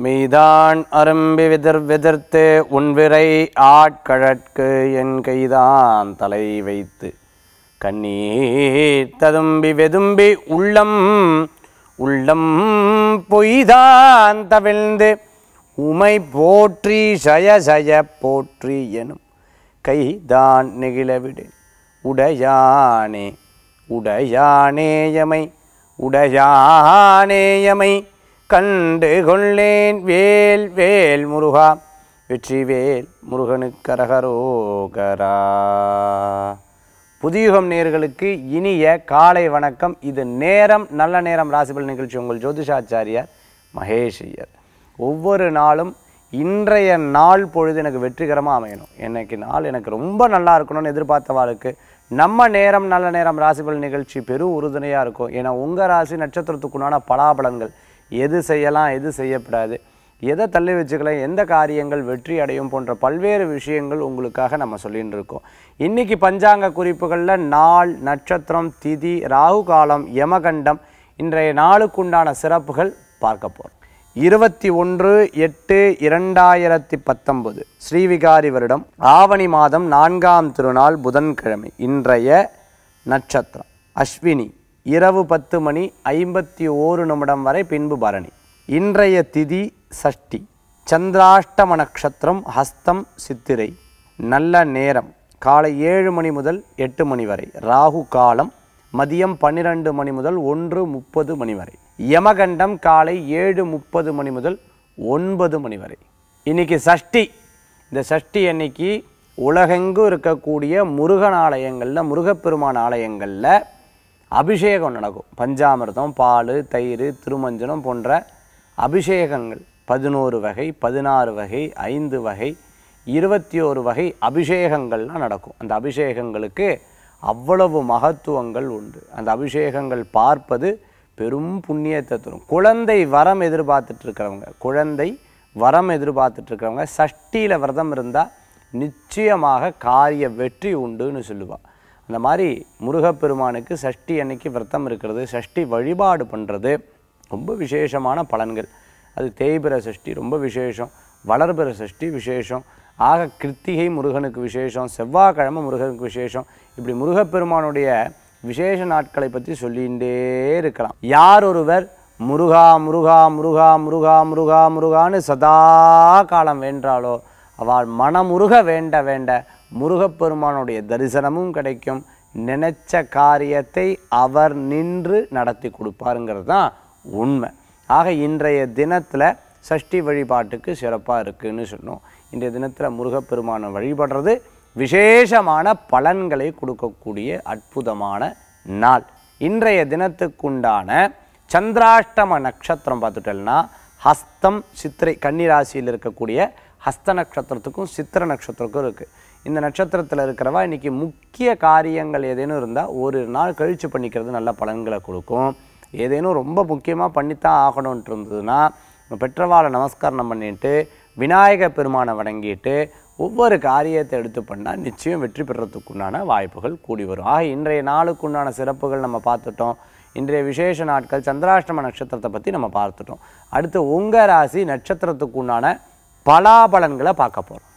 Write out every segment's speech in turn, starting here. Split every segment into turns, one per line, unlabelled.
மெய்தான் அரும்பி விதிர் விதிர்த்து உன்விரை ஆட்கழற்கு என் கைதான் தலை வைத்து கண்ணீர் ததும்பி வெதும்பி உள்ளம் உள்ளம் பொய்தான் தவிழ்ந்து உமை போற்றி சய சய போற்றி எனும் கைதான் நெகிழவிடு உடையானே உடையானேயமை உடையானேயமை கண்டு கொள்ளேன் வேல் வேல் முருகா வெற்றி வேல் முருகனுக்கரகரோகரா புதியுகம் நேர்களுக்கு இனிய காலை வணக்கம் இது நேரம் நல்ல நேரம் ராசிபல் நிகழ்ச்சி உங்கள் ஜோதிஷாச்சாரியார் மகேஷ் ஐயர் ஒவ்வொரு நாளும் இன்றைய நாள் பொழுது எனக்கு வெற்றிகரமாக அமையணும் இன்னைக்கு நாள் எனக்கு ரொம்ப நல்லா இருக்கணும்னு எதிர்பார்த்தவாளுக்கு நம்ம நேரம் நல்ல நேரம் ராசிபல் நிகழ்ச்சி பெரும் உறுதுணையாக இருக்கும் ஏன்னா உங்கள் ராசி நட்சத்திரத்துக்குண்டான பலாபலன்கள் எது செய்யலாம் எது செய்யக்கூடாது எதை தள்ளி வச்சுக்கலாம் எந்த காரியங்கள் வெற்றி அடையும் போன்ற பல்வேறு விஷயங்கள் உங்களுக்காக நம்ம சொல்லிட்டு இருக்கோம் இன்னைக்கு பஞ்சாங்க குறிப்புகளில் நாள் நட்சத்திரம் திதி ராகு காலம் யமகண்டம் இன்றைய நாளுக்குண்டான சிறப்புகள் பார்க்க போகிறோம் இருபத்தி ஒன்று எட்டு இரண்டாயிரத்தி பத்தொன்பது ஸ்ரீவிகாரி வருடம் ஆவணி மாதம் நான்காம் திருநாள் புதன்கிழமை இன்றைய நட்சத்திரம் அஸ்வினி இரவு பத்து மணி ஐம்பத்தி ஓரு நிமிடம் வரை பின்பு பரணி இன்றைய திதி சஷ்டி சந்திராஷ்டம நட்சத்திரம் ஹஸ்தம் சித்திரை நல்ல நேரம் காலை ஏழு மணி முதல் எட்டு மணி வரை ராகு காலம் மதியம் பன்னிரண்டு மணி முதல் ஒன்று முப்பது மணி வரை யமகண்டம் காலை ஏழு முப்பது மணி முதல் ஒன்பது மணி வரை இன்னைக்கு சஷ்டி இந்த சஷ்டி அன்னைக்கு உலகெங்கும் இருக்கக்கூடிய முருகன் ஆலயங்களில் முருகப்பெருமான் ஆலயங்களில் அபிஷேகம் நடக்கும் பஞ்சாமிர்தம் பால் தயிர் திருமஞ்சனம் போன்ற அபிஷேகங்கள் பதினோரு வகை பதினாறு வகை ஐந்து வகை இருபத்தி ஒரு வகை அபிஷேகங்கள்லாம் நடக்கும் அந்த அபிஷேகங்களுக்கு அவ்வளவு மகத்துவங்கள் உண்டு அந்த அபிஷேகங்கள் பார்ப்பது பெரும் புண்ணியத்தை தரும் குழந்தை வரம் எதிர்பார்த்துட்டு இருக்கிறவங்க குழந்தை வரம் எதிர்பார்த்துட்டு இருக்கிறவங்க சஷ்டியில் விரதம் இருந்தால் நிச்சயமாக காரிய வெற்றி உண்டுன்னு சொல்லுவாள் அந்த மாதிரி முருகப்பெருமானுக்கு சஷ்டி அன்னைக்கு விரதம் இருக்கிறது சஷ்டி வழிபாடு பண்ணுறது ரொம்ப விசேஷமான பலன்கள் அது தேய்பிர சஷ்டி ரொம்ப விசேஷம் வளர்பிற சஷ்டி விசேஷம் ஆக கிருத்திகை முருகனுக்கு விசேஷம் செவ்வாய்க்கிழமை முருகனுக்கு விசேஷம் இப்படி முருகப்பெருமானுடைய விசேஷ நாட்களை பற்றி சொல்லிகிட்டே இருக்கலாம் யார் ஒருவர் முருகா முருகா முருகா முருகா முருகா முருகான்னு சதா காலம் வேண்டாளோ அவள் மனமுருக வேண்ட வேண்ட முருகப்பெருமானுடைய தரிசனமும் கிடைக்கும் நினைச்ச காரியத்தை அவர் நின்று நடத்தி கொடுப்பாருங்கிறது தான் உண்மை ஆக இன்றைய தினத்தில் சஷ்டி வழிபாட்டுக்கு சிறப்பாக இருக்குன்னு சொன்னோம் இன்றைய தினத்தில் முருகப்பெருமானை வழிபடுறது விசேஷமான பலன்களை கொடுக்கக்கூடிய அற்புதமான நாள் இன்றைய தினத்துக்குண்டான சந்திராஷ்டம நட்சத்திரம் பார்த்துட்டோம்னா ஹஸ்தம் சித்திரை கன்னிராசியில் இருக்கக்கூடிய ஹஸ்த நட்சத்திரத்துக்கும் சித்திர நட்சத்திரத்துக்கும் இருக்குது இந்த நட்சத்திரத்தில் இருக்கிறவா இன்றைக்கி முக்கிய காரியங்கள் ஏதேனும் இருந்தால் ஒரு நாள் கழித்து பண்ணிக்கிறது நல்ல பலன்களை கொடுக்கும் ஏதேனும் ரொம்ப முக்கியமாக பண்ணித்தான் ஆகணுன்ட்டு இருந்ததுன்னா பெற்றவாளை நமஸ்காரம் பண்ணிட்டு விநாயக பெருமானை வணங்கிட்டு ஒவ்வொரு காரியத்தை எடுத்து பண்ணால் நிச்சயம் வெற்றி பெறத்துக்குண்டான வாய்ப்புகள் கூடி வரும் ஆக இன்றைய நாளுக்குண்டான சிறப்புகள் நம்ம பார்த்துட்டோம் இன்றைய விசேஷ நாட்கள் சந்திராஷ்டம நட்சத்திரத்தை பற்றி நம்ம பார்த்துட்டோம் அடுத்து உங்கள் ராசி நட்சத்திரத்துக்குண்டான பலாபலன்களை பார்க்க போகிறோம்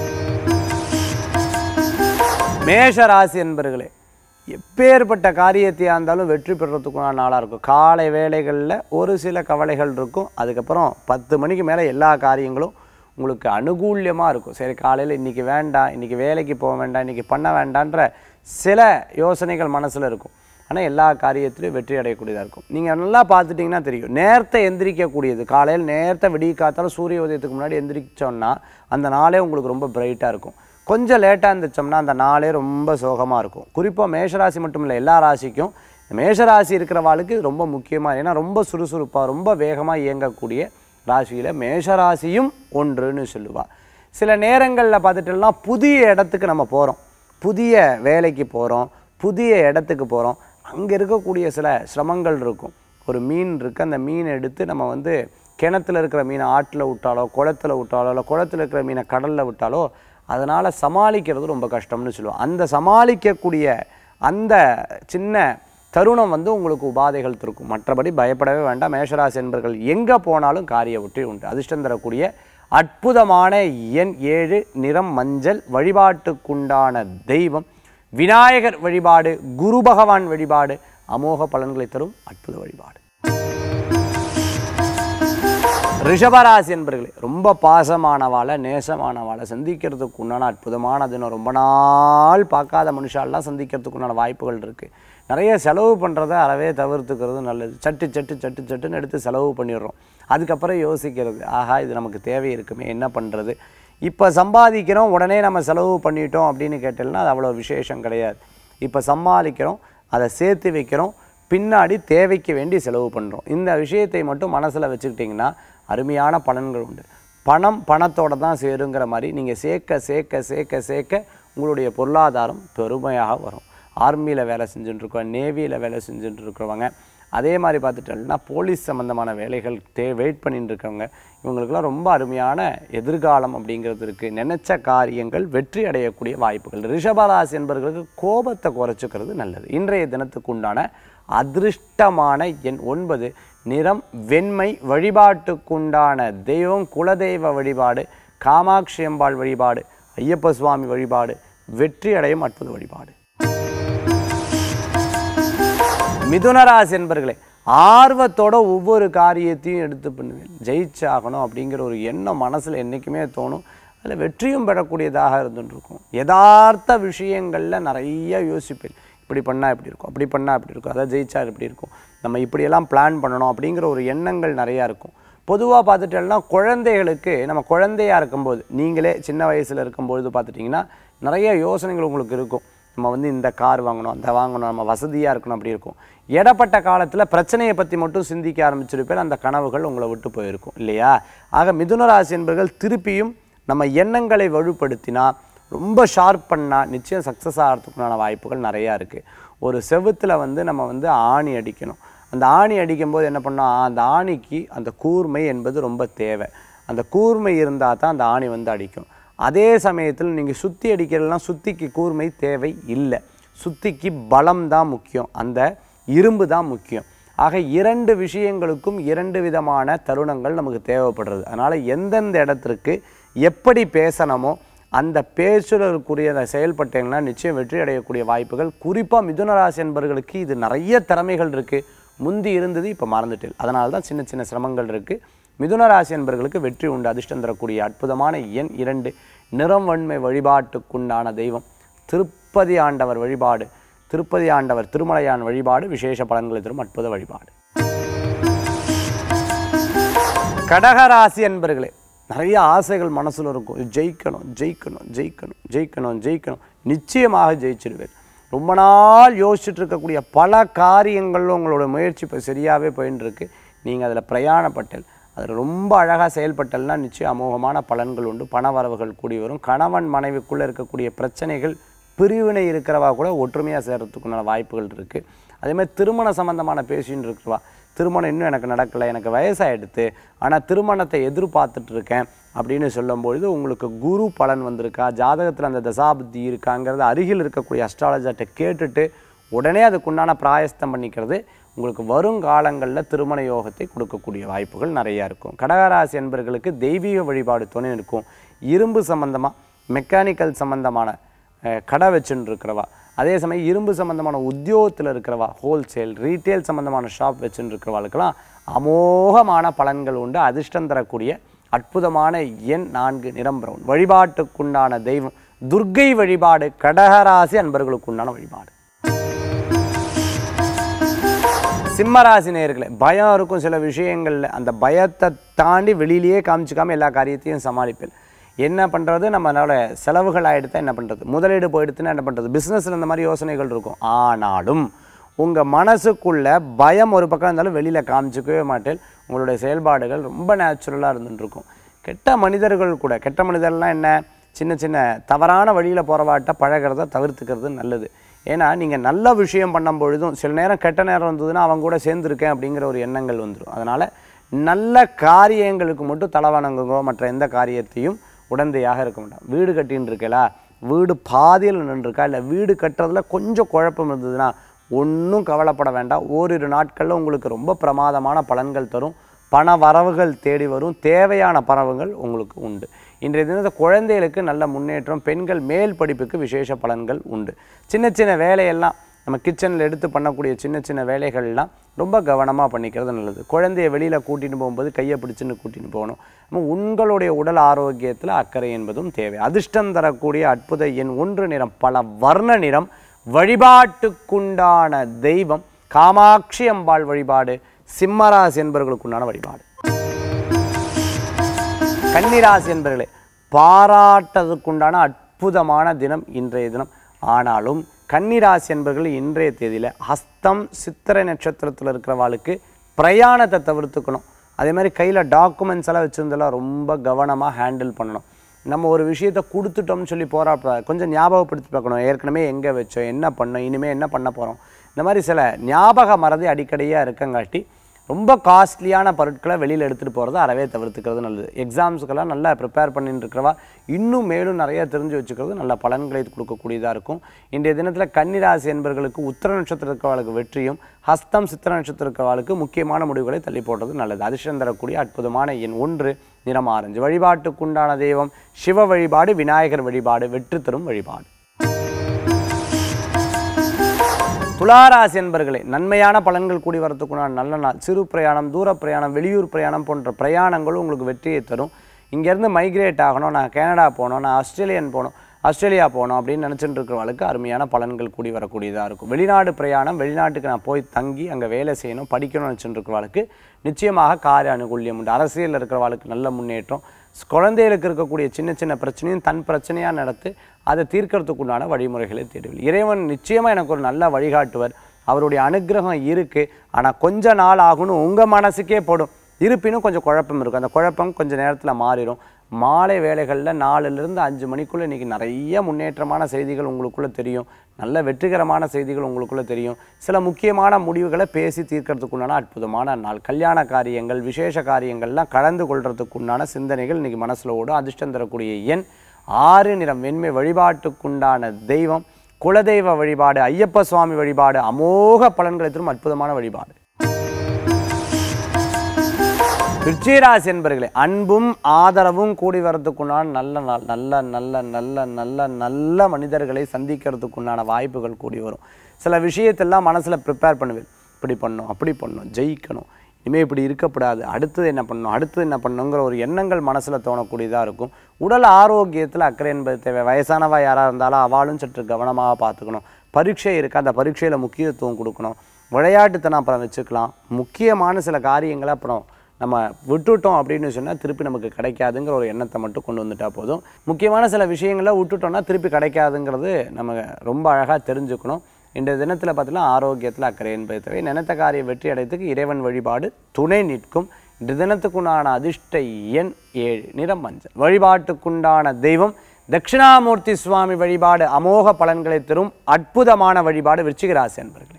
மேஷ ராசி என்பர்களே எப்பேற்பட்ட காரியத்தையாக இருந்தாலும் வெற்றி பெறத்துக்குண்டான நாளாக இருக்கும் காலை வேலைகளில் ஒரு சில கவலைகள் இருக்கும் அதுக்கப்புறம் பத்து மணிக்கு மேலே எல்லா காரியங்களும் உங்களுக்கு அனுகூல்யமாக இருக்கும் சரி காலையில் இன்றைக்கி வேண்டாம் இன்றைக்கி வேலைக்கு போக வேண்டாம் இன்றைக்கி பண்ண வேண்டான்ற சில யோசனைகள் மனசில் இருக்கும் ஆனால் எல்லா காரியத்திலையும் வெற்றி அடையக்கூடியதாக இருக்கும் நீங்கள் நல்லா பார்த்துட்டிங்கன்னா தெரியும் நேரத்தை எந்திரிக்கக்கூடியது காலையில் நேரத்தை விடிய காத்தாலும் சூரிய உதயத்துக்கு முன்னாடி எந்திரிச்சோன்னா அந்த நாளே உங்களுக்கு ரொம்ப பிரைட்டாக இருக்கும் கொஞ்சம் லேட்டாக இருந்துச்சோம்னா அந்த நாளே ரொம்ப சோகமாக இருக்கும் குறிப்பாக மேஷராசி மட்டும் இல்லை எல்லா ராசிக்கும் மேஷராசி இருக்கிறவாளுக்கு ரொம்ப முக்கியமாக ஏன்னா ரொம்ப சுறுசுறுப்பாக ரொம்ப வேகமாக இயங்கக்கூடிய ராசியில் மேஷராசியும் ஒன்றுன்னு சொல்லுவாள் சில நேரங்களில் பார்த்துட்டோம்னா புதிய இடத்துக்கு நம்ம போகிறோம் புதிய வேலைக்கு போகிறோம் புதிய இடத்துக்கு போகிறோம் அங்கே இருக்கக்கூடிய சில சிரமங்கள் இருக்கும் ஒரு மீன் இருக்குது அந்த மீனை எடுத்து நம்ம வந்து கிணத்துல இருக்கிற மீனை ஆற்றில் விட்டாலோ குளத்துல விட்டாலோ இல்லை குளத்துல இருக்கிற மீனை கடலில் விட்டாலோ அதனால் சமாளிக்கிறது ரொம்ப கஷ்டம்னு சொல்லுவோம் அந்த சமாளிக்கக்கூடிய அந்த சின்ன தருணம் வந்து உங்களுக்கு உபாதைகள் இருக்கும் மற்றபடி பயப்படவே வேண்டாம் மேஷராசி என்பர்கள் எங்கே போனாலும் காரிய வெற்றி உண்டு அதிர்ஷ்டம் தரக்கூடிய அற்புதமான எண் ஏழு நிறம் மஞ்சள் வழிபாட்டுக்குண்டான தெய்வம் விநாயகர் வழிபாடு குரு பகவான் வழிபாடு அமோக பலன்களை தரும் அற்புத வழிபாடு ரிஷபராசி என்பர்களே ரொம்ப பாசமானவாளை நேசமானவாளை சந்திக்கிறதுக்கு உண்டான அற்புதமான தினம் ரொம்ப நாள் பார்க்காத மனுஷாலாம் சந்திக்கிறதுக்கு உண்டான வாய்ப்புகள் இருக்குது நிறைய செலவு பண்ணுறத அறவே தவிர்த்துக்கிறது நல்லது சட்டு சட்டு சட்டு சட்டுன்னு எடுத்து செலவு பண்ணிடுறோம் அதுக்கப்புறம் யோசிக்கிறது ஆஹா இது நமக்கு தேவை இருக்குமே என்ன பண்ணுறது இப்போ சம்பாதிக்கிறோம் உடனே நம்ம செலவு பண்ணிட்டோம் அப்படின்னு கேட்டோம்னா அது அவ்வளோ விசேஷம் கிடையாது இப்போ சமாளிக்கிறோம் அதை சேர்த்து வைக்கிறோம் பின்னாடி தேவைக்கு வேண்டி செலவு பண்ணுறோம் இந்த விஷயத்தை மட்டும் மனசில் வச்சுக்கிட்டிங்கன்னா அருமையான பலன்கள் உண்டு பணம் பணத்தோட தான் சேருங்கிற மாதிரி நீங்கள் சேர்க்க சேர்க்க சேர்க்க சேர்க்க உங்களுடைய பொருளாதாரம் பெருமையாக வரும் ஆர்மியில் வேலை செஞ்சுட்டு இருக்கோம் நேவியில் வேலை செஞ்சுட்டு இருக்கிறவங்க அதே மாதிரி பார்த்துட்டோம்னா போலீஸ் சம்மந்தமான வேலைகள் தே வெயிட் பண்ணிட்டு இருக்கவங்க இவங்களுக்கெல்லாம் ரொம்ப அருமையான எதிர்காலம் அப்படிங்கிறது இருக்குது நினைச்ச காரியங்கள் வெற்றி அடையக்கூடிய வாய்ப்புகள் ரிஷபராசி என்பவர்களுக்கு கோபத்தை குறைச்சிக்கிறது நல்லது இன்றைய தினத்துக்கு உண்டான அதிர்ஷ்டமான எண் ஒன்பது நிறம் வெண்மை வழிபாட்டுக்குண்டான தெய்வம் குலதெய்வ வழிபாடு காமாட்சி அம்பாள் வழிபாடு ஐயப்ப சுவாமி வழிபாடு வெற்றி அடையும் அற்புத வழிபாடு மிதுனராசி என்பர்களே ஆர்வத்தோட ஒவ்வொரு காரியத்தையும் எடுத்து பண்ணுவேன் ஜெயிச்சாகணும் அப்படிங்கிற ஒரு எண்ணம் மனசில் என்றைக்குமே தோணும் அதில் வெற்றியும் பெறக்கூடியதாக இருந்துட்டு இருக்கும் யதார்த்த விஷயங்களில் நிறைய யோசிப்பேன் இப்படி பண்ணால் இப்படி இருக்கும் அப்படி பண்ணால் இப்படி இருக்கும் அதை ஜெயிச்சா இப்படி இருக்கும் நம்ம இப்படியெல்லாம் பிளான் பண்ணணும் அப்படிங்கிற ஒரு எண்ணங்கள் நிறையா இருக்கும் பொதுவாக பார்த்துட்டோம்னா குழந்தைகளுக்கு நம்ம குழந்தையாக இருக்கும்போது நீங்களே சின்ன வயசில் இருக்கும்பொழுது பார்த்துட்டிங்கன்னா நிறைய யோசனைகள் உங்களுக்கு இருக்கும் நம்ம வந்து இந்த கார் வாங்கணும் அந்த வாங்கணும் நம்ம வசதியாக இருக்கணும் அப்படி இருக்கும் இடப்பட்ட காலத்தில் பிரச்சனையை பற்றி மட்டும் சிந்திக்க ஆரம்பிச்சிருப்பேன் அந்த கனவுகள் உங்களை விட்டு போயிருக்கும் இல்லையா ஆக மிதுன ராசி என்பர்கள் திருப்பியும் நம்ம எண்ணங்களை வலுப்படுத்தினா ரொம்ப ஷார்ப் பண்ணால் நிச்சயம் சக்ஸஸ் ஆகிறதுக்குண்டான வாய்ப்புகள் நிறையா இருக்குது ஒரு செவுத்தில் வந்து நம்ம வந்து ஆணி அடிக்கணும் அந்த ஆணி அடிக்கும்போது என்ன பண்ணோம் அந்த ஆணிக்கு அந்த கூர்மை என்பது ரொம்ப தேவை அந்த கூர்மை இருந்தால் தான் அந்த ஆணி வந்து அடிக்கும் அதே சமயத்தில் நீங்கள் சுத்தி அடிக்கிறதெல்லாம் சுத்திக்கு கூர்மை தேவை இல்லை சுத்திக்கு பலம் தான் முக்கியம் அந்த இரும்பு தான் முக்கியம் ஆக இரண்டு விஷயங்களுக்கும் இரண்டு விதமான தருணங்கள் நமக்கு தேவைப்படுறது அதனால் எந்தெந்த இடத்திற்கு எப்படி பேசணுமோ அந்த பேச்சுறதுக்குரிய அந்த செயல்பட்டீங்கன்னா நிச்சயம் வெற்றி அடையக்கூடிய வாய்ப்புகள் குறிப்பாக மிதுனராசி என்பவர்களுக்கு இது நிறைய திறமைகள் இருக்குது முந்தி இருந்தது இப்போ மறந்துட்டு அதனால தான் சின்ன சின்ன சிரமங்கள் இருக்குது மிதுனராசி என்பவர்களுக்கு வெற்றி உண்டு அதிர்ஷ்டம் தரக்கூடிய அற்புதமான எண் இரண்டு நிறம் வன்மை வழிபாட்டுக்குண்டான தெய்வம் திருப்பதி ஆண்டவர் வழிபாடு திருப்பதி ஆண்டவர் திருமலையான் வழிபாடு விசேஷ பலன்களை தரும் அற்புத வழிபாடு கடகராசி என்பர்களே நிறைய ஆசைகள் மனசில் இருக்கும் ஜெயிக்கணும் ஜெயிக்கணும் ஜெயிக்கணும் ஜெயிக்கணும் ஜெயிக்கணும் நிச்சயமாக ஜெயிச்சிடுவேன் ரொம்ப நாள் யோசிச்சுட்டு இருக்கக்கூடிய பல காரியங்களில் உங்களோட முயற்சி இப்போ சரியாகவே போயின்னு இருக்கு நீங்கள் அதில் பிரயாணப்பட்டல் அதில் ரொம்ப அழகாக செயல்பட்டல்னா நிச்சயம் அமோகமான பலன்கள் உண்டு பண வரவுகள் கூடி வரும் கணவன் மனைவிக்குள்ளே இருக்கக்கூடிய பிரச்சனைகள் பிரிவினை இருக்கிறவா கூட ஒற்றுமையாக சேர்கிறதுக்குண்டான வாய்ப்புகள் இருக்குது அதே மாதிரி திருமண சம்பந்தமான பேசின்னு இருக்கிறவா திருமணம் இன்னும் எனக்கு நடக்கலை எனக்கு வயசாகிடுது ஆனால் திருமணத்தை எதிர்பார்த்துட்டு இருக்கேன் அப்படின்னு சொல்லும்பொழுது உங்களுக்கு குரு பலன் வந்திருக்கா ஜாதகத்தில் அந்த தசாபுத்தி இருக்காங்கிறத அருகில் இருக்கக்கூடிய அஸ்ட்ராலஜர்கிட்ட கேட்டுட்டு உடனே அதுக்குண்டான பிராயஸ்தம் பண்ணிக்கிறது உங்களுக்கு வருங்காலங்களில் திருமண யோகத்தை கொடுக்கக்கூடிய வாய்ப்புகள் நிறையா இருக்கும் கடகராசி என்பர்களுக்கு தெய்வீக வழிபாடு துணை இருக்கும் இரும்பு சம்பந்தமாக மெக்கானிக்கல் சம்பந்தமான அஹ், கடை வச்சுன்னு இருக்கிறவா அதே சமயம் இரும்பு சம்பந்தமான உத்தியோகத்தில் இருக்கிறவா ஹோல்சேல் ரீட்டெயில் சம்பந்தமான ஷாப் வச்சுன்னு இருக்கிறவாளுக்கெல்லாம் அமோகமான பலன்கள் உண்டு அதிர்ஷ்டம் தரக்கூடிய அற்புதமான எண் நான்கு நிறம் பிரவுன் வழிபாட்டுக்குண்டான தெய்வம் துர்க்கை வழிபாடு கடகராசி அன்பர்களுக்குண்டான வழிபாடு சிம்மராசி நேயர்களே பயம் இருக்கும் சில விஷயங்களில் அந்த பயத்தை தாண்டி வெளியிலேயே காமிச்சிக்காம எல்லா காரியத்தையும் சமாளிப்பேன் என்ன பண்ணுறது நம்மளால செலவுகள் ஆகிடுத்தா என்ன பண்ணுறது முதலீடு போயிடுத்துன்னா என்ன பண்ணுறது பிஸ்னஸில் இந்த மாதிரி யோசனைகள் இருக்கும் ஆனாலும் உங்கள் மனசுக்குள்ள பயம் ஒரு பக்கம் இருந்தாலும் வெளியில் காமிச்சிக்கவே மாட்டேன் உங்களுடைய செயல்பாடுகள் ரொம்ப நேச்சுரலாக இருந்துட்டு இருக்கும் கெட்ட மனிதர்கள் கூட கெட்ட மனிதர்லாம் என்ன சின்ன சின்ன தவறான வழியில் போகிறவாட்ட பழகிறத தவிர்த்துக்கிறது நல்லது ஏன்னா நீங்கள் நல்ல விஷயம் பண்ணும் பொழுதும் சில நேரம் கெட்ட நேரம் வந்ததுன்னா அவங்க கூட சேர்ந்துருக்கேன் அப்படிங்கிற ஒரு எண்ணங்கள் வந்துடும் அதனால் நல்ல காரியங்களுக்கு மட்டும் தலை வணங்குங்கோ மற்ற எந்த காரியத்தையும் உடந்தையாக இருக்க மாட்டான் வீடு கட்டின்னு இருக்கலா வீடு பாதியில் நின்றுருக்கா இல்லை வீடு கட்டுறதுல கொஞ்சம் குழப்பம் இருந்ததுன்னா ஒன்றும் கவலைப்பட வேண்டாம் ஓரிரு நாட்களில் உங்களுக்கு ரொம்ப பிரமாதமான பலன்கள் தரும் பண வரவுகள் தேடி வரும் தேவையான பறவுகள் உங்களுக்கு உண்டு இன்றைய தினத்தை குழந்தைகளுக்கு நல்ல முன்னேற்றம் பெண்கள் மேல் படிப்புக்கு விசேஷ பலன்கள் உண்டு சின்ன சின்ன வேலையெல்லாம் நம்ம கிச்சனில் எடுத்து பண்ணக்கூடிய சின்ன சின்ன வேலைகள்லாம் ரொம்ப கவனமாக பண்ணிக்கிறது நல்லது குழந்தைய வெளியில் கூட்டின்னு போகும்போது கையை பிடிச்சின்னு கூட்டின்னு போகணும் நம்ம உங்களுடைய உடல் ஆரோக்கியத்தில் அக்கறை என்பதும் தேவை அதிர்ஷ்டம் தரக்கூடிய அற்புத எண் ஒன்று நிறம் பல வர்ண நிறம் வழிபாட்டுக்குண்டான தெய்வம் காமாட்சி அம்பாள் வழிபாடு சிம்மராசி என்பவர்களுக்குண்டான வழிபாடு கன்னிராசி என்பர்களே பாராட்டதுக்குண்டான அற்புதமான தினம் இன்றைய தினம் ஆனாலும் கன்னிராசி என்பர்கள் இன்றைய தேதியில் ஹஸ்தம் சித்திரை நட்சத்திரத்தில் இருக்கிறவாளுக்கு பிரயாணத்தை தவிர்த்துக்கணும் அதே மாதிரி கையில் டாக்குமெண்ட்ஸ் எல்லாம் வச்சுருந்தெல்லாம் ரொம்ப கவனமாக ஹேண்டில் பண்ணணும் நம்ம ஒரு விஷயத்தை கொடுத்துட்டோம்னு சொல்லி போகிறப்ப கொஞ்சம் ஞாபகப்படுத்தி பார்க்கணும் ஏற்கனவே எங்கே வச்சோம் என்ன பண்ணோம் இனிமேல் என்ன பண்ண போகிறோம் இந்த மாதிரி சில ஞாபக மறதி அடிக்கடியாக இருக்கங்காட்டி ரொம்ப காஸ்ட்லியான பொருட்களை வெளியில் எடுத்துகிட்டு போகிறத அறவே தவிர்த்துக்கிறது நல்லது எக்ஸாம்ஸுக்கெல்லாம் நல்லா ப்ரிப்பேர் பண்ணிட்டு இருக்கிறவா இன்னும் மேலும் நிறைய தெரிஞ்சு வச்சுக்கிறது நல்ல பலன்களை கொடுக்கக்கூடியதாக இருக்கும் இன்றைய தினத்தில் கன்னிராசி என்பவர்களுக்கு உத்திர நட்சத்திர இருக்கவாளுக்கு வெற்றியும் ஹஸ்தம் சித்திர நட்சத்திர இருக்கவாளுக்கு முக்கியமான முடிவுகளை தள்ளி போடுறது நல்லது அதிர்ஷ்டம் தரக்கூடிய அற்புதமான எண் ஒன்று நிறம் ஆரஞ்சு வழிபாட்டுக்குண்டான தெய்வம் சிவ வழிபாடு விநாயகர் வழிபாடு வெற்றி தரும் வழிபாடு துளாராசி என்பர்களே நன்மையான பலன்கள் கூடி வரத்துக்குண்டான நல்ல நாள் சிறு பிரயாணம் தூர பிரயாணம் வெளியூர் பிரயாணம் போன்ற பிரயாணங்களும் உங்களுக்கு வெற்றியை தரும் இங்கேருந்து மைக்ரேட் ஆகணும் நான் கனடா போகணும் நான் ஆஸ்திரேலியன் போகணும் ஆஸ்திரேலியா போகணும் அப்படின்னு நினச்சிட்டு இருக்கிறவங்களுக்கு அருமையான பலன்கள் கூடி வரக்கூடியதாக இருக்கும் வெளிநாடு பிரயாணம் வெளிநாட்டுக்கு நான் போய் தங்கி அங்கே வேலை செய்யணும் படிக்கணும்னு நினச்சிட்டு இருக்கிறவங்களுக்கு நிச்சயமாக காரிய அனுகூல்யம் உண்டு அரசியலில் இருக்கிறவங்களுக்கு நல்ல முன்னேற்றம் குழந்தைகளுக்கு இருக்கக்கூடிய சின்ன சின்ன பிரச்சனையும் தன் பிரச்சனையாக நடத்து அதை தீர்க்கறதுக்குண்டான வழிமுறைகளை தேடுவில் இறைவன் நிச்சயமாக எனக்கு ஒரு நல்ல வழிகாட்டுவர் அவருடைய அனுக்கிரகம் இருக்குது ஆனால் கொஞ்ச நாள் ஆகும்னு உங்கள் மனசுக்கே போடும் இருப்பினும் கொஞ்சம் குழப்பம் இருக்கும் அந்த குழப்பம் கொஞ்சம் நேரத்தில் மாறிடும் மாலை வேளைகளில் நாலுலேருந்து அஞ்சு மணிக்குள்ளே இன்றைக்கி நிறைய முன்னேற்றமான செய்திகள் உங்களுக்குள்ளே தெரியும் நல்ல வெற்றிகரமான செய்திகள் உங்களுக்குள்ளே தெரியும் சில முக்கியமான முடிவுகளை பேசி தீர்க்கறதுக்குண்டான அற்புதமான நாள் கல்யாண காரியங்கள் விசேஷ காரியங்கள்லாம் கலந்து கொள்றதுக்குண்டான சிந்தனைகள் இன்றைக்கி மனசில் ஓடும் அதிர்ஷ்டம் தரக்கூடிய எண் ஆறு நிறம் வெண்மை வழிபாட்டுக்குண்டான தெய்வம் குலதெய்வ வழிபாடு ஐயப்ப சுவாமி வழிபாடு அமோக பலன்களை தரும் அற்புதமான வழிபாடு விருச்சிகராசி என்பர்களே அன்பும் ஆதரவும் கூடி வரதுக்குண்டான நல்ல நாள் நல்ல நல்ல நல்ல நல்ல நல்ல மனிதர்களை சந்திக்கிறதுக்குண்டான வாய்ப்புகள் கூடி வரும் சில விஷயத்தெல்லாம் மனசில் ப்ரிப்பேர் பண்ணுவேன் இப்படி பண்ணணும் அப்படி பண்ணணும் ஜெயிக்கணும் இனிமேல் இப்படி இருக்கக்கூடாது அடுத்தது என்ன பண்ணணும் அடுத்தது என்ன பண்ணணுங்கிற ஒரு எண்ணங்கள் மனசில் தோணக்கூடியதாக இருக்கும் உடல் ஆரோக்கியத்தில் அக்கறை என்பது தேவை வயசானவா யாராக இருந்தாலும் அவளும் சற்று கவனமாக பார்த்துக்கணும் பரீட்சை இருக்குது அந்த பரீட்சையில் முக்கியத்துவம் கொடுக்கணும் விளையாட்டுத்தனம் அப்புறம் வச்சுக்கலாம் முக்கியமான சில காரியங்களை அப்புறம் நம்ம விட்டுட்டோம் அப்படின்னு சொன்னால் திருப்பி நமக்கு கிடைக்காதுங்கிற ஒரு எண்ணத்தை மட்டும் கொண்டு வந்துட்டா போதும் முக்கியமான சில விஷயங்களை விட்டுட்டோம்னா திருப்பி கிடைக்காதுங்கிறது நம்ம ரொம்ப அழகாக தெரிஞ்சுக்கணும் இன்றைய தினத்தில் பார்த்தீங்கன்னா ஆரோக்கியத்தில் அக்கறை என்பது தேவை நினைத்த காரிய வெற்றி அடையத்துக்கு இறைவன் வழிபாடு துணை நிற்கும் இன்றைய தினத்துக்குண்டான அதிர்ஷ்ட எண் ஏழு நிறம் மஞ்சள் வழிபாட்டுக்குண்டான தெய்வம் தட்சிணாமூர்த்தி சுவாமி வழிபாடு அமோக பலன்களை தரும் அற்புதமான வழிபாடு விருச்சிக ராசி அன்பர்களே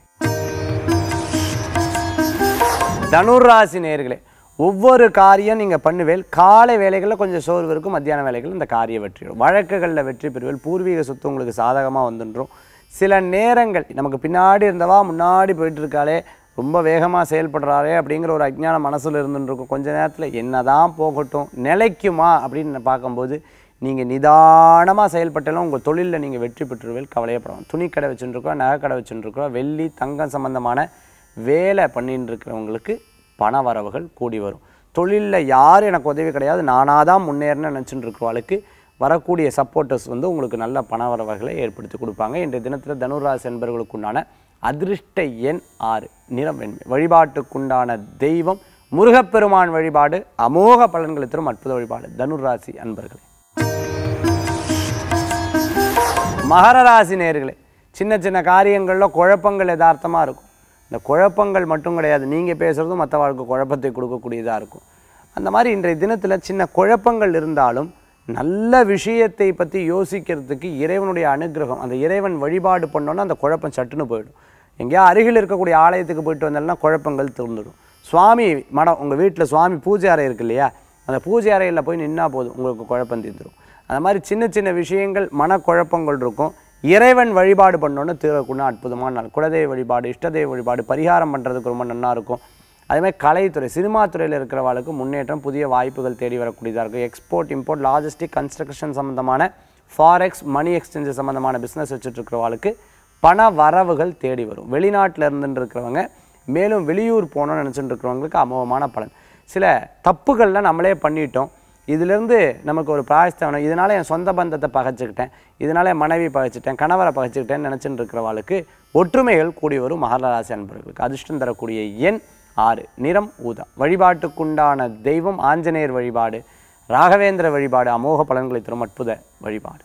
தனுராசி நேர்களே ஒவ்வொரு காரியம் நீங்கள் பண்ணுவேல் காலை வேலைகளில் கொஞ்சம் சோர்வு இருக்கும் மத்தியான வேலைகளில் இந்த காரிய வெற்றிடும் வழக்குகளில் வெற்றி பெறுவேல் பூர்வீக சொத்து உங்களுக்கு சாதகமாக வந்துன்றோம் சில நேரங்கள் நமக்கு பின்னாடி இருந்தவா முன்னாடி போயிட்டு இருக்காளே ரொம்ப வேகமாக செயல்படுறாரே அப்படிங்கிற ஒரு அஜ்ஞான மனசில் இருந்துருக்கும் கொஞ்ச நேரத்தில் என்னதான் போகட்டும் நிலைக்குமா அப்படின்னு பார்க்கும்போது நீங்கள் நிதானமாக செயல்பட்டாலும் உங்கள் தொழிலில் நீங்கள் வெற்றி பெற்றுருவேல் கவலையப்படலாம் துணி கடை வச்சுருக்கோம் நகை கடை வச்சுருக்கோம் வெள்ளி தங்கம் சம்பந்தமான வேலை பண்ணிட்டு இருக்கிறவங்களுக்கு பண வரவுகள் கூடி வரும் தொழிலில் யாரும் எனக்கு உதவி கிடையாது நானாக தான் முன்னேறணும்னு நினச்சிட்டு இருக்கிறவளுக்கு வரக்கூடிய சப்போர்ட்டர்ஸ் வந்து உங்களுக்கு நல்ல பண வரவுகளை ஏற்படுத்தி கொடுப்பாங்க இன்றைய தினத்தில் தனுராசி என்பவர்களுக்குண்டான அதிர்ஷ்ட எண் ஆறு நிறம் வெண்மை வழிபாட்டுக்குண்டான தெய்வம் முருகப்பெருமான் வழிபாடு அமோக பலன்களை தரும் அற்புத வழிபாடு தனுராசி அன்பர்களே மகர ராசி நேர்களே சின்ன சின்ன காரியங்களில் குழப்பங்கள் யதார்த்தமாக இருக்கும் இந்த குழப்பங்கள் மட்டும் கிடையாது நீங்கள் பேசுகிறதும் மற்றவர்களுக்கு குழப்பத்தை கொடுக்கக்கூடியதாக இருக்கும் அந்த மாதிரி இன்றைய தினத்தில் சின்ன குழப்பங்கள் இருந்தாலும் நல்ல விஷயத்தை பற்றி யோசிக்கிறதுக்கு இறைவனுடைய அனுகிரகம் அந்த இறைவன் வழிபாடு பண்ணோன்னா அந்த குழப்பம் சட்டுன்னு போயிடும் எங்கேயா அருகில் இருக்கக்கூடிய ஆலயத்துக்கு போயிட்டு வந்தாலும் குழப்பங்கள் தீர்ந்துடும் சுவாமி மடம் உங்கள் வீட்டில் சுவாமி பூஜை அறை இருக்கு இல்லையா அந்த பூஜை அறையில் போய் நின்னா போதும் உங்களுக்கு குழப்பம் தீர்ந்துடும் அந்த மாதிரி சின்ன சின்ன விஷயங்கள் மனக்குழப்பங்கள் இருக்கும் இறைவன் வழிபாடு பண்ணோன்னு தீரக்கூடிய அற்புதமான நாள் குலதெய்வ வழிபாடு இஷ்டதெய்வ வழிபாடு பரிகாரம் பண்ணுறதுக்கு ரொம்ப நல்லா இருக்கும் அதேமாதிரி கலைத்துறை சினிமா துறையில் இருக்கிறவங்களுக்கு முன்னேற்றம் புதிய வாய்ப்புகள் தேடி வரக்கூடியதாக இருக்கும் எக்ஸ்போர்ட் இம்போர்ட் லாஜிஸ்டிக் கன்ஸ்ட்ரக்ஷன் சம்மந்தமான ஃபாரெக்ஸ் மணி எக்ஸ்சேஞ்சு சம்மந்தமான பிஸ்னஸ் வச்சுட்டு இருக்கிறவங்களுக்கு பண வரவுகள் தேடி வரும் வெளிநாட்டில் இருந்துட்டு இருக்கிறவங்க மேலும் வெளியூர் போகணும்னு நினச்சிட்டு இருக்கிறவங்களுக்கு அமோகமான பலன் சில தப்புகள்லாம் நம்மளே பண்ணிட்டோம் இதிலிருந்து நமக்கு ஒரு பிராயஸ்தம் வேணும் இதனால் என் சொந்த பந்தத்தை பகைச்சிக்கிட்டேன் இதனால் என் மனைவி பகைச்சிட்டேன் கணவரை பகைச்சிக்கிட்டேன்னு நினச்சிட்டு இருக்கிறவாளுக்கு ஒற்றுமைகள் கூடி வரும் மகர ராசி அன்பர்களுக்கு அதிர்ஷ்டம் தரக்கூடிய எண் ஆறு நிறம் ஊதா வழிபாட்டுக்குண்டான தெய்வம் ஆஞ்சநேயர் வழிபாடு ராகவேந்திர வழிபாடு அமோக பலன்களை தரும் அற்புத வழிபாடு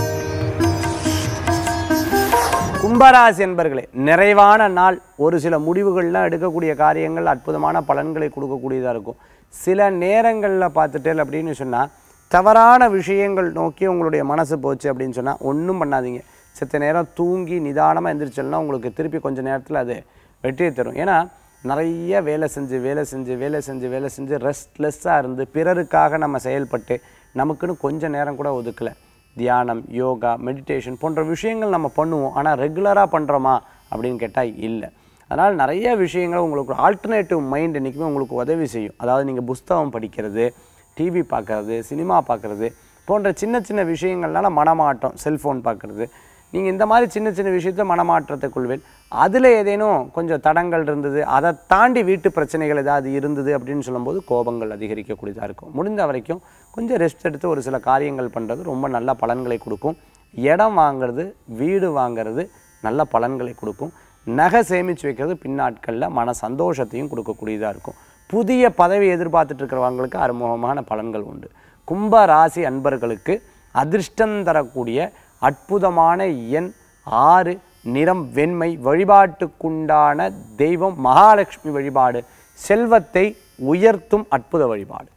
கும்பராசி என்பர்களே நிறைவான நாள் ஒரு சில முடிவுகள்லாம் எடுக்கக்கூடிய காரியங்கள் அற்புதமான பலன்களை கொடுக்கக்கூடியதாக இருக்கும் சில நேரங்களில் பார்த்துட்டேன் அப்படின்னு சொன்னால் தவறான விஷயங்கள் நோக்கி உங்களுடைய மனசு போச்சு அப்படின்னு சொன்னால் ஒன்றும் பண்ணாதீங்க சித்த நேரம் தூங்கி நிதானமாக எந்திரிச்சோம்னா உங்களுக்கு திருப்பி கொஞ்ச நேரத்தில் அது வெற்றியை தரும் ஏன்னா நிறைய வேலை செஞ்சு வேலை செஞ்சு வேலை செஞ்சு வேலை செஞ்சு ரெஸ்ட்லெஸ்ஸாக இருந்து பிறருக்காக நம்ம செயல்பட்டு நமக்குன்னு கொஞ்ச நேரம் கூட ஒதுக்கலை தியானம் யோகா மெடிடேஷன் போன்ற விஷயங்கள் நம்ம பண்ணுவோம் ஆனால் ரெகுலராக பண்ணுறோமா அப்படின்னு கேட்டால் இல்லை அதனால் நிறைய விஷயங்கள் உங்களுக்கு ஆல்டர்னேட்டிவ் மைண்ட் என்றைக்குமே உங்களுக்கு உதவி செய்யும் அதாவது நீங்கள் புஸ்தகம் படிக்கிறது டிவி பார்க்குறது சினிமா பார்க்குறது போன்ற சின்ன சின்ன விஷயங்கள்னால மனமாட்டம் செல்ஃபோன் பார்க்குறது நீங்கள் இந்த மாதிரி சின்ன சின்ன விஷயத்த மனமாற்றத்தை கொள்வேன் அதில் ஏதேனும் கொஞ்சம் தடங்கள் இருந்தது அதை தாண்டி வீட்டு பிரச்சனைகள் ஏதாவது இருந்தது அப்படின்னு சொல்லும்போது கோபங்கள் அதிகரிக்கக்கூடியதாக இருக்கும் முடிந்த வரைக்கும் கொஞ்சம் ரெஸ்ட் எடுத்து ஒரு சில காரியங்கள் பண்ணுறது ரொம்ப நல்ல பலன்களை கொடுக்கும் இடம் வாங்குறது வீடு வாங்குறது நல்ல பலன்களை கொடுக்கும் நகை சேமித்து வைக்கிறது பின்னாட்களில் மன சந்தோஷத்தையும் கொடுக்கக்கூடியதாக இருக்கும் புதிய பதவி எதிர்பார்த்துட்டு இருக்கிறவங்களுக்கு அறுமுகமான பலன்கள் உண்டு கும்ப ராசி அன்பர்களுக்கு அதிர்ஷ்டம் தரக்கூடிய அற்புதமான எண் ஆறு நிறம் வெண்மை வழிபாட்டுக்குண்டான தெய்வம் மகாலட்சுமி வழிபாடு செல்வத்தை உயர்த்தும் அற்புத வழிபாடு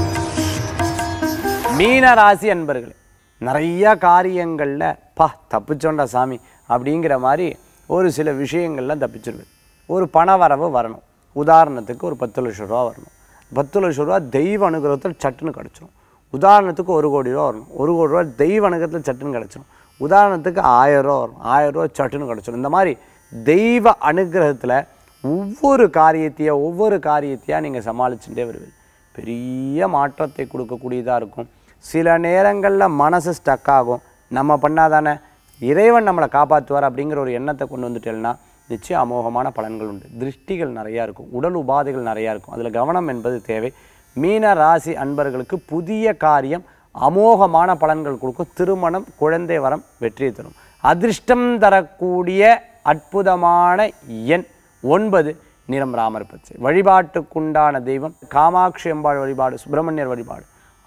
மீன ராசி அன்பர்களே நிறைய காரியங்களில் பா தப்பிச்சோண்டா சாமி அப்படிங்கிற மாதிரி ஒரு சில விஷயங்கள்லாம் தப்பிச்சிருவேன் ஒரு பண வரவு வரணும் உதாரணத்துக்கு ஒரு பத்து லட்ச ரூபா வரணும் பத்து லட்ச ரூபா தெய்வ அனுகிரகத்தில் சட்டுன்னு கிடச்சிரும் உதாரணத்துக்கு ஒரு கோடி ரூபா வரணும் ஒரு கோடி ரூபா தெய்வ அனுகிரகத்தில் சட்டுன்னு கிடச்சிரும் உதாரணத்துக்கு ஆயிரம் ரூபா வரும் ஆயிரம் ரூபா சட்டுன்னு கிடச்சிரும் இந்த மாதிரி தெய்வ அனுகிரகத்தில் ஒவ்வொரு காரியத்தையா ஒவ்வொரு காரியத்தையா நீங்கள் சமாளிச்சுட்டே வருவீங்க பெரிய மாற்றத்தை கொடுக்கக்கூடியதாக இருக்கும் சில நேரங்களில் மனசு ஸ்டக் ஆகும் நம்ம பண்ணாதானே இறைவன் நம்மளை காப்பாற்றுவார் அப்படிங்கிற ஒரு எண்ணத்தை கொண்டு வந்துட்டேன்னா நிச்சயம் அமோகமான பலன்கள் உண்டு திருஷ்டிகள் நிறையா இருக்கும் உடல் உபாதைகள் நிறையா இருக்கும் அதில் கவனம் என்பது தேவை மீன ராசி அன்பர்களுக்கு புதிய காரியம் அமோகமான பலன்கள் கொடுக்கும் திருமணம் குழந்தை வரம் வெற்றியை தரும் அதிர்ஷ்டம் தரக்கூடிய அற்புதமான எண் ஒன்பது நிறம் ராமர் பச்சை வழிபாட்டுக்குண்டான தெய்வம் காமாட்சி அம்பாள் வழிபாடு சுப்பிரமணியர் வழிபாடு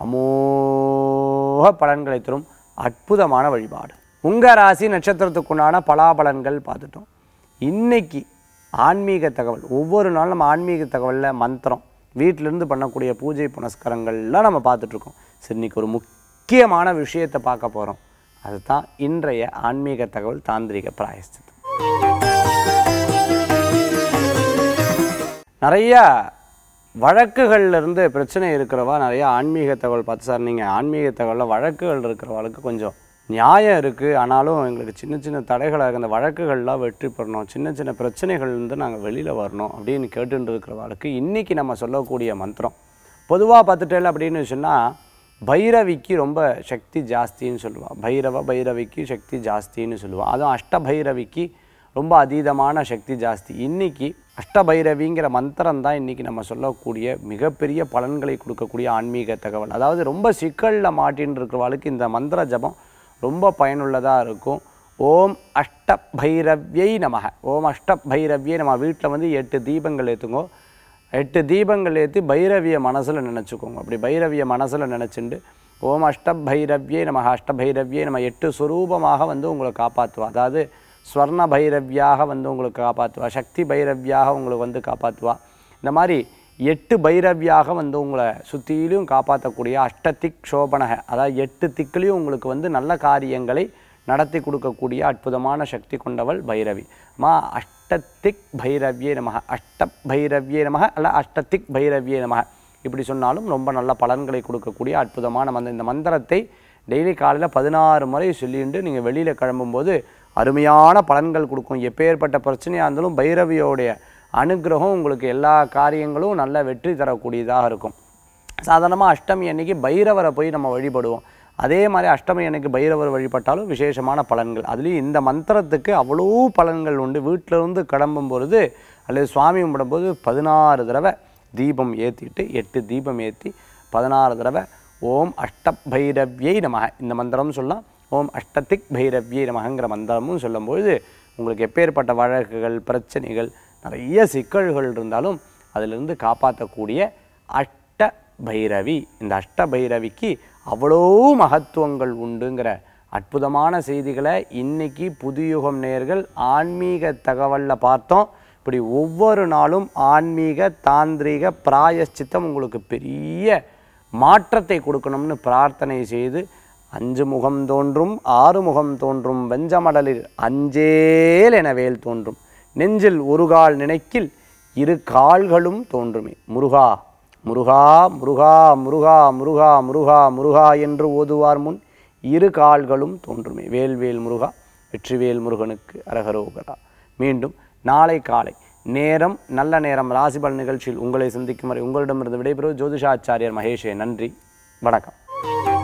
அமோக பலன்களை தரும் அற்புதமான வழிபாடு உங்கள் ராசி நட்சத்திரத்துக்குண்டான பலாபலன்கள் பார்த்துட்டோம் இன்னைக்கு ஆன்மீக தகவல் ஒவ்வொரு நாளும் நம்ம ஆன்மீக தகவலில் மந்திரம் வீட்டிலேருந்து பண்ணக்கூடிய பூஜை புனஸ்காரங்கள்லாம் நம்ம பார்த்துட்ருக்கோம் சரி இன்னைக்கு ஒரு முக்கியமான விஷயத்தை பார்க்க போகிறோம் அதுதான் இன்றைய ஆன்மீக தகவல் தாந்திரிக பிராயஸ்தித்தம் நிறையா வழக்குகள்ல இருந்து பிரச்சனை இருக்கிறவா நிறைய ஆன்மீக தகவல் பார்த்து சார் நீங்கள் ஆன்மீக தகவலில் வழக்குகள் இருக்கிறவளுக்கு கொஞ்சம் நியாயம் இருக்குது ஆனாலும் எங்களுக்கு சின்ன சின்ன தடைகளாக இந்த வழக்குகள்லாம் வெற்றி பெறணும் சின்ன சின்ன பிரச்சனைகள்லேருந்து நாங்கள் வெளியில் வரணும் அப்படின்னு கேட்டுட்டு இருக்கிறவளுக்கு இன்றைக்கி நம்ம சொல்லக்கூடிய மந்திரம் பொதுவாக பார்த்துட்டேன் அப்படின்னு சொன்னால் பைரவிக்கு ரொம்ப சக்தி ஜாஸ்தின்னு சொல்லுவாள் பைரவ பைரவிக்கு சக்தி ஜாஸ்தின்னு சொல்லுவாள் அதுவும் அஷ்டபைரவிக்கு ரொம்ப அதீதமான சக்தி ஜாஸ்தி இன்னைக்கு அஷ்டபைரவிங்கிற மந்திரம் தான் இன்றைக்கி நம்ம சொல்லக்கூடிய மிகப்பெரிய பலன்களை கொடுக்கக்கூடிய ஆன்மீக தகவல் அதாவது ரொம்ப சிக்கலில் மாட்டின்னு இருக்கிறவாளுக்கு இந்த மந்திர ஜபம் ரொம்ப பயனுள்ளதாக இருக்கும் ஓம் அஷ்ட பைரவ்யை நமக ஓம் அஷ்ட பைரவ்யை நம்ம வீட்டில் வந்து எட்டு தீபங்கள் ஏற்றுங்கோ எட்டு தீபங்கள் ஏற்றி பைரவிய மனசில் நினச்சிக்கோங்க அப்படி பைரவிய மனசில் நினச்சிண்டு ஓம் அஷ்ட பைரவ்யே நம்ம அஷ்ட பைரவ்யே நம்ம எட்டு சுரூபமாக வந்து உங்களை காப்பாற்றுவா அதாவது ஸ்வர்ண பைரவியாக வந்து உங்களுக்கு காப்பாற்றுவா சக்தி பைரவியாக உங்களுக்கு வந்து காப்பாற்றுவா இந்த மாதிரி எட்டு பைரவியாக வந்து உங்களை சுற்றிலும் காப்பாற்றக்கூடிய அஷ்டதிக் சோபனக அதாவது எட்டு திக்கிலையும் உங்களுக்கு வந்து நல்ல காரியங்களை நடத்தி கொடுக்கக்கூடிய அற்புதமான சக்தி கொண்டவள் பைரவி மா அஷ்டதிக் பைரவியே நமக அஷ்ட பைரவியே நமக அல்ல அஷ்டதிக் பைரவியே நமக இப்படி சொன்னாலும் ரொம்ப நல்ல பலன்களை கொடுக்கக்கூடிய அற்புதமான மந்திரம் இந்த மந்திரத்தை டெய்லி காலையில் பதினாறு முறை சொல்லிட்டு நீங்கள் வெளியில் கிளம்பும்போது அருமையான பலன்கள் கொடுக்கும் எப்பேற்பட்ட பிரச்சனையாக இருந்தாலும் பைரவியோடைய அனுக்கிரகம் உங்களுக்கு எல்லா காரியங்களும் நல்ல வெற்றி தரக்கூடியதாக இருக்கும் சாதாரணமாக அஷ்டமி அன்னைக்கு பைரவரை போய் நம்ம வழிபடுவோம் அதே மாதிரி அஷ்டமி அன்னைக்கு பைரவர் வழிபட்டாலும் விசேஷமான பலன்கள் அதுலேயும் இந்த மந்திரத்துக்கு அவ்வளோ பலன்கள் உண்டு வீட்டில இருந்து கிளம்பும் பொழுது அல்லது சுவாமி கும்பிடும்போது பதினாறு தடவை தீபம் ஏற்றிட்டு எட்டு தீபம் ஏற்றி பதினாறு தடவை ஓம் அஷ்ட பைரவ்யை நமக இந்த மந்திரம் சொல்லலாம் ஓம் அஷ்டதிக் பைரவ்யை நமகங்கிற மந்திரமும் சொல்லும்பொழுது உங்களுக்கு எப்பேற்பட்ட வழக்குகள் பிரச்சனைகள் நிறைய சிக்கல்கள் இருந்தாலும் அதிலிருந்து காப்பாற்றக்கூடிய அஷ்ட பைரவி இந்த அஷ்ட பைரவிக்கு அவ்வளோ மகத்துவங்கள் உண்டுங்கிற அற்புதமான செய்திகளை இன்னைக்கு புதுயுகம் நேர்கள் ஆன்மீக தகவலில் பார்த்தோம் இப்படி ஒவ்வொரு நாளும் ஆன்மீக தாந்திரீக பிராயஷ்சித்தம் உங்களுக்கு பெரிய மாற்றத்தை கொடுக்கணும்னு பிரார்த்தனை செய்து அஞ்சு முகம் தோன்றும் ஆறு முகம் தோன்றும் வெஞ்சமடலில் அஞ்சேல் என வேல் தோன்றும் நெஞ்சில் ஒரு கால் நினைக்கில் இரு கால்களும் தோன்றுமே முருகா முருகா முருகா முருகா முருகா முருகா முருகா என்று ஓதுவார் முன் இரு கால்களும் தோன்றுமே வேல்வேல் முருகா வெற்றிவேல் முருகனுக்கு அரகரோகரா மீண்டும் நாளை காலை நேரம் நல்ல நேரம் ராசிபல் நிகழ்ச்சியில் உங்களை சந்திக்கும் வரை உங்களிடமிருந்து விடைபெறுவது ஜோதிஷாச்சாரியர் மகேஷே நன்றி வணக்கம்